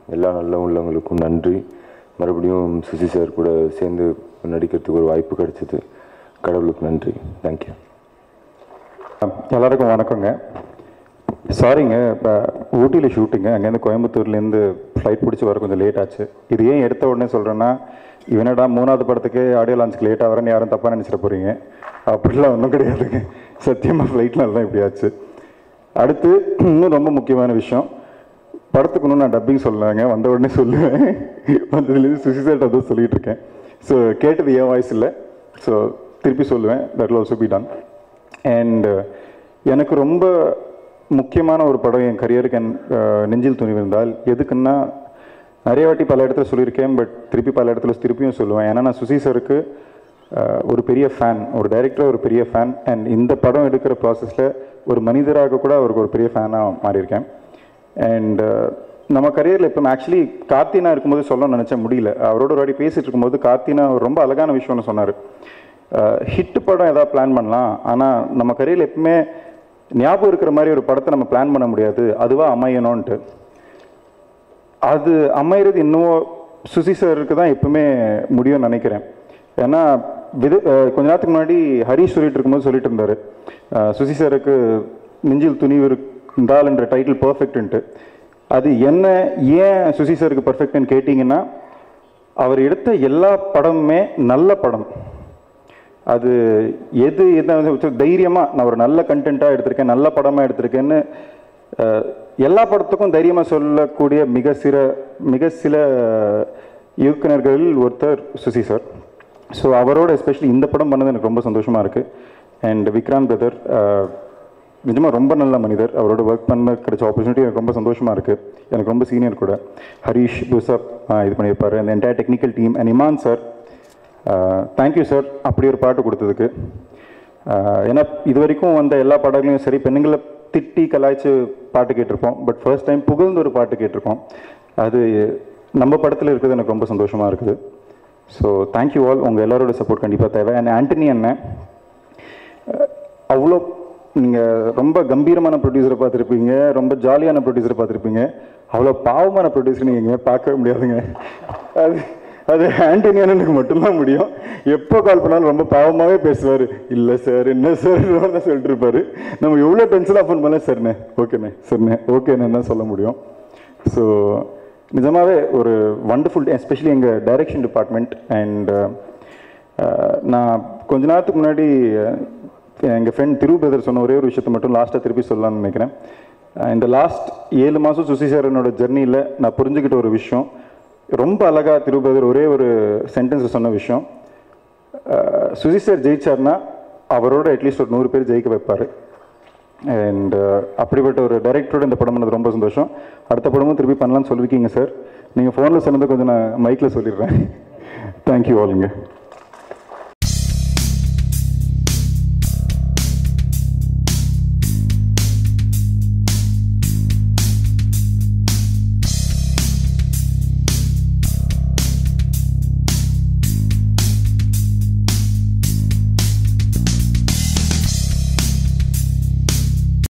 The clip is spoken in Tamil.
எல்லா நல்ல உள்ளவங்களுக்கும் நன்றி மறுபடியும் சுசி சார் கூட சேர்ந்து நடிக்கிறதுக்கு ஒரு வாய்ப்பு கிடைச்சது கடவுளுக்கு நன்றி தேங்க்யூ எல்லாருக்கும் வணக்கங்க சாரிங்க இப்போ ஊட்டியில் ஷூட்டிங்க அங்கேருந்து கோயம்புத்தூர்லேருந்து ஃப்ளைட் பிடிச்சி வர கொஞ்சம் லேட் ஆச்சு இது ஏன் எடுத்த உடனே சொல்கிறேன்னா இவனடா மூணாவது படத்துக்கு ஆடியோ லான்ச்சுக்கு லேட் ஆகிறேன்னு யாரும் தப்பாக நினச்சிட போகிறீங்க அப்படிலாம் ஒன்றும் கிடையாதுங்க சத்தியமாக ஃப்ளைட்னால தான் இப்படி ஆச்சு அடுத்து இன்னும் ரொம்ப முக்கியமான விஷயம் படத்துக்கு இன்னும் நான் டப்பிங் சொல்லலைங்க வந்த உடனே சொல்லுவேன் வந்ததுலேருந்து சுசி சார்ட்ட தான் சொல்லிட்டு இருக்கேன் ஸோ கேட்டது என் வாய்ஸ் இல்லை ஸோ திருப்பி சொல்லுவேன் that also be done and எனக்கு ரொம்ப முக்கியமான ஒரு படம் என் கரியருக்கு என் அஹ், நெஞ்சில் துணிவிருந்தால் எதுக்குன்னா நிறைய வாட்டி பல இடத்துல சொல்லியிருக்கேன் பட் திருப்பி பல இடத்துல திருப்பியும் சொல்லுவேன் ஏன்னா நான் சுசி சாருக்கு அஹ், ஒரு பெரிய ஃபேன் ஒரு டைரக்டராக ஒரு பெரிய ஃபேன் அண்ட் இந்த படம் எடுக்கிற ப்ராசஸில் ஒரு மனிதராக கூட அவருக்கு ஒரு பெரிய ஃபேனாக மாறியிருக்கேன் அண்ட் நம்ம கரியரில் இப்போ ஆக்சுவலி கார்த்தினா இருக்கும்போது சொல்ல நினச்ச முடியல அவரோட ஒரு வாட்டி பேசிட்டு இருக்கும்போது கார்த்தினா ஒரு ரொம்ப அழகான விஷயம்னு சொன்னார் ஹிட் படம் ஏதாவது பிளான் பண்ணலாம் ஆனால் நம்ம கரியரில் எப்பவுமே ஞாபகம் இருக்கிற மாதிரி ஒரு படத்தை நம்ம பிளான் பண்ண முடியாது அதுவாக அமையணும்ன்ட்டு அது அமையிறது இன்னும் சுசி சாருக்கு தான் எப்பவுமே முடியும்னு நினைக்கிறேன் ஏன்னா விது அஹ் கொஞ்ச நேரத்துக்கு முன்னாடி ஹரிஷ் சொல்லிட்டு இருக்கும்போது சொல்லிட்டு இருந்தாரு அஹ் சுசி சாருக்கு நெஞ்சில் துணிவு இருந்தால் என்ற டைட்டில் பர்ஃபெக்ட்ன்ட்டு அது என்ன ஏன் சுசி சாருக்கு பர்ஃபெக்ட்னு கேட்டிங்கன்னா அவர் எடுத்த எல்லா படமுமே நல்ல படம் அது எது என்ன தைரியமாக நான் ஒரு நல்ல கண்டென்ட்டாக எடுத்திருக்கேன் நல்ல படமாக எடுத்திருக்கேன்னு அஹ், எல்லா படத்துக்கும் தைரியமாக சொல்லக்கூடிய மிக சில மிக சில இயக்குனர்களில் ஒருத்தர் சுசி சார் ஸோ அவரோட எஸ்பெஷலி இந்த படம் பண்ணது எனக்கு ரொம்ப சந்தோஷமாக இருக்குது அண்ட் விக்ராந்த் பிரதர் நிஜமாக ரொம்ப நல்ல மனிதர் அவரோட ஒர்க் பண்ண கிடைச்ச ஆப்பர்ச்சுனிட்டி எனக்கு ரொம்ப சந்தோஷமாக இருக்குது எனக்கு ரொம்ப சீனியர் கூட ஹரீஷ் புசப் இது பண்ணியிருப்பாரு அந்த entire technical team and Imman sir thank you sir அப்படி ஒரு பாட்டு கொடுத்ததுக்கு ஆஹ் ஏன்னா இது வரைக்கும் வந்த எல்லா பாடல்களையும் சரி பெண்ணுங்களை திட்டி கலாய்ச்சி பாட்டு கேட்டிருப்போம் பட் ஃபர்ஸ்ட் டைம் புகழ்ந்து ஒரு பாட்டு கேட்டிருக்கோம் அது நம்ம படத்தில் இருக்கிறது எனக்கு ரொம்ப சந்தோஷமாக இருக்குது ஸோ தேங்க்யூ ஆல் உங்கள் எல்லாரோட சப்போர்ட் கண்டிப்பாக தேவை அண்ட் ஆண்டனி அண்ணன் அவ்வளோ நீங்கள் ரொம்ப கம்பீரமான ப்ரொடியூசரை பார்த்துருப்பீங்க ரொம்ப ஜாலியான ப்ரொடியூசரை பார்த்துருப்பீங்க அவ்வளோ பாவமான ப்ரொடியூசர் நீங்கள் எங்கேயுமே பார்க்கவே முடியாதுங்க அது அது ஆண்டனியானுக்கு மட்டும்தான் முடியும் எப்போ கால் பண்ணாலும் ரொம்ப பாவமாகவே பேசுவார் இல்லை சார் என்ன சார் சொல்லிட்டு இருப்பாரு நம்ம எவ்வளோ டென்ஷனாக ஃபோன் பண்ணல சரிண்ணே ஓகேண்ணே சரிண்ணே ஓகேண்ணே தான் சொல்ல முடியும் ஸோ நிஜமாவே ஒரு வண்டர்ஃபுல் எஸ்பெஷலி எங்கள் டைரக்ஷன் டிபார்ட்மெண்ட் அண்ட் நான் கொஞ்ச நேரத்துக்கு முன்னாடி எங்கள் ஃப்ரெண்ட் திரு பிரதர் சொன்ன ஒரே ஒரு விஷயத்தை மட்டும் லாஸ்ட்டாக திருப்பி சொல்லலாம்னு நினைக்கிறேன் அஹ் இந்த லாஸ்ட் ஏழு மாதம் சுசி சாரனோட ஜெர்னியில் நான் புரிஞ்சுக்கிட்ட ஒரு விஷயம் ரொம்ப அழகாக திரு பிரதர் ஒரே ஒரு சென்டென்ஸ் சொன்ன விஷயம் அஹ் சுசி சார் ஜெயிச்சார்னா அவரோட அட்லீஸ்ட் ஒரு நூறு பேர் ஜெயிக்க வைப்பார் அண்ட் அப்படிப்பட்ட ஒரு டைரக்டரோட இந்த படம் பண்ணது ரொம்ப சந்தோஷம் அடுத்த படமும் திருப்பி பண்ணலாம்னு சொல்லியிருக்கீங்க சார் நீங்கள் ஃபோனில் சொன்னதை கொஞ்சம் நான் மைக்கில் சொல்லிடுறேன் தேங்க்யூ ஆலுங்க